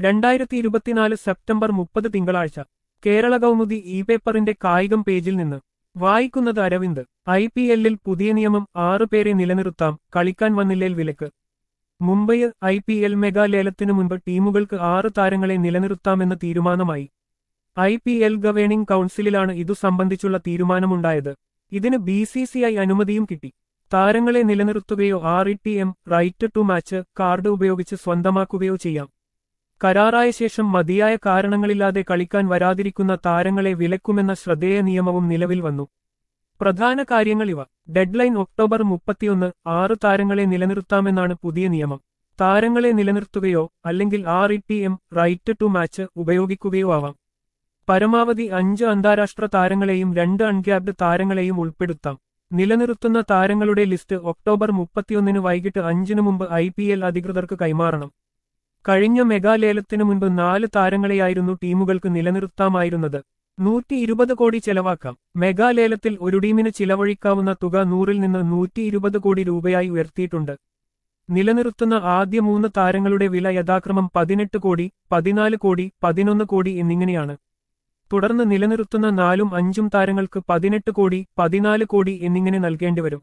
രണ്ടായിരത്തി ഇരുപത്തിനാല് സെപ്റ്റംബർ മുപ്പത് തിങ്കളാഴ്ച കേരള കൗമുദി ഇ പേപ്പറിന്റെ കായികം പേജിൽ നിന്ന് വായിക്കുന്നത് അരവിന്ദ് ഐ പി എല്ലിൽ പുതിയ നിയമം ആറുപേരെ നിലനിർത്താം കളിക്കാൻ വന്നില്ലേൽ വിലക്ക് Mumbai I P L mega ലേലത്തിനു മുൻപ് ടീമുകൾക്ക് ആറ് താരങ്ങളെ നിലനിർത്താമെന്ന് തീരുമാനമായി ഐ പി എൽ ഗവേണിംഗ് കൗൺസിലിലാണ് ഇതു സംബന്ധിച്ചുള്ള തീരുമാനമുണ്ടായത് ഇതിന് ബി സി സി ഐ അനുമതിയും കിട്ടി താരങ്ങളെ നിലനിർത്തുകയോ R E T M right to match card ഉപയോഗിച്ച് സ്വന്തമാക്കുകയോ ചെയ്യാം കരാറായ ശേഷം മതിയായ കാരണങ്ങളില്ലാതെ കളിക്കാൻ വരാതിരിക്കുന്ന താരങ്ങളെ വിലക്കുമെന്ന ശ്രദ്ധേയ നിയമവും നിലവിൽ വന്നു പ്രധാന കാര്യങ്ങളിവ ഡെഡ്ലൈൻ ഒക്ടോബർ മുപ്പത്തിയൊന്ന് ആറ് താരങ്ങളെ നിലനിർത്താമെന്നാണ് പുതിയ നിയമം താരങ്ങളെ നിലനിർത്തുകയോ അല്ലെങ്കിൽ R E T M right to match ഉപയോഗിക്കുകയോ ആവാം പരമാവധി അഞ്ച് അന്താരാഷ്ട്ര താരങ്ങളെയും രണ്ട് അൺക്യാപ്ഡ് താരങ്ങളെയും ഉൾപ്പെടുത്താം നിലനിർത്തുന്ന താരങ്ങളുടെ ലിസ്റ്റ് ഒക്ടോബർ മുപ്പത്തിയൊന്നിന് വൈകിട്ട് അഞ്ചിനു മുമ്പ് ഐ പി എൽ അധികൃതർക്ക് കൈമാറണം കഴിഞ്ഞ മെഗാലേലത്തിനു മുൻപ് നാല് താരങ്ങളെയായിരുന്നു ടീമുകൾക്ക് നിലനിർത്താമായിരുന്നത് നൂറ്റി ഇരുപത് കോടി ചെലവാക്കാം മെഗാലേലത്തിൽ ഒരു ടീമിന് ചിലവഴിക്കാവുന്ന തുക നൂറിൽ നിന്ന് നൂറ്റി ഇരുപത് കോടി രൂപയായി ഉയർത്തിയിട്ടുണ്ട് നിലനിർത്തുന്ന ആദ്യ മൂന്ന് താരങ്ങളുടെ വില യഥാക്രമം പതിനെട്ട് കോടി പതിനാല് കോടി പതിനൊന്ന് കോടി എന്നിങ്ങനെയാണ് തുടർന്ന് നിലനിർത്തുന്ന നാലും അഞ്ചും താരങ്ങൾക്ക് പതിനെട്ട് കോടി പതിനാല് കോടി എന്നിങ്ങനെ നൽകേണ്ടിവരും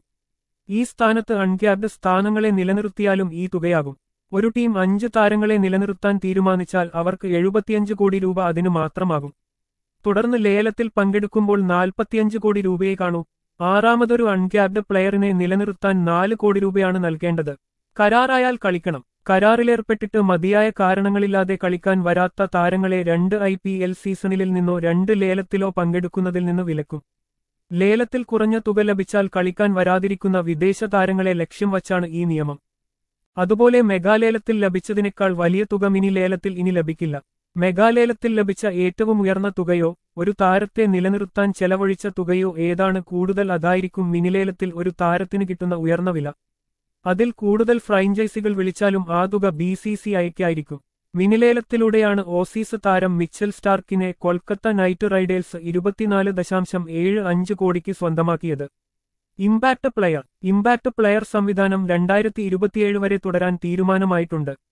ഈ സ്ഥാനത്ത് അൺക്യാപ്ഡ് സ്ഥാനങ്ങളെ നിലനിർത്തിയാലും ഈ തുകയാകും ഒരു ടീം അഞ്ച് താരങ്ങളെ നിലനിർത്താൻ തീരുമാനിച്ചാൽ അവർക്ക് എഴുപത്തിയഞ്ച് കോടി രൂപ അതിനു മാത്രമാകും തുടർന്ന് ലേലത്തിൽ പങ്കെടുക്കുമ്പോൾ നാൽപ്പത്തിയഞ്ച് കോടി രൂപയെ കാണൂ ആറാമതൊരു അൺക്യാപ്ഡ് പ്ലെയറിനെ നിലനിർത്താൻ നാല് കോടി രൂപയാണ് നൽകേണ്ടത് കരാറായാൽ കളിക്കണം കരാറിലേർപ്പെട്ടിട്ട് മതിയായ കാരണങ്ങളില്ലാതെ കളിക്കാൻ വരാത്ത താരങ്ങളെ രണ്ട് ഐ പി എൽ സീസണിലിൽ നിന്നോ രണ്ട് ലേലത്തിലോ പങ്കെടുക്കുന്നതിൽ നിന്ന് വിലക്കും ലേലത്തിൽ കുറഞ്ഞ തുക ലഭിച്ചാൽ കളിക്കാൻ വരാതിരിക്കുന്ന വിദേശ താരങ്ങളെ ലക്ഷ്യം വച്ചാണ് ഈ നിയമം അതുപോലെ മെഗാലേലത്തിൽ ലഭിച്ചതിനേക്കാൾ വലിയ തുക മിനി ലേലത്തിൽ ഇനി ലഭിക്കില്ല മെഗാലേലത്തിൽ ലഭിച്ച ഏറ്റവും ഉയർന്ന തുകയോ ഒരു താരത്തെ നിലനിർത്താൻ ചെലവഴിച്ച തുകയോ ഏതാണ് കൂടുതൽ അതായിരിക്കും മിനിലേലത്തിൽ ഒരു താരത്തിന് കിട്ടുന്ന ഉയർന്ന വില അതിൽ കൂടുതൽ ഫ്രാഞ്ചൈസികൾ വിളിച്ചാലും ആ തുക ബി സി സി ഐക്കായിരിക്കും മിനിലേലത്തിലൂടെയാണ് ഓസീസ് താരം മിച്ചൽ സ്റ്റാർക്കിനെ കൊൽക്കത്ത നൈറ്റ് റൈഡേഴ്സ് ഇരുപത്തിനാല് ദശാംശം ഏഴ് അഞ്ച് കോടിക്ക് സ്വന്തമാക്കിയത് ഇമ്പാക്ട് പ്ലെയർ ഇമ്പാക്ട് പ്ലെയർ സംവിധാനം രണ്ടായിരത്തി ഇരുപത്തിയേഴ് വരെ തുടരാൻ തീരുമാനമായിട്ടുണ്ട്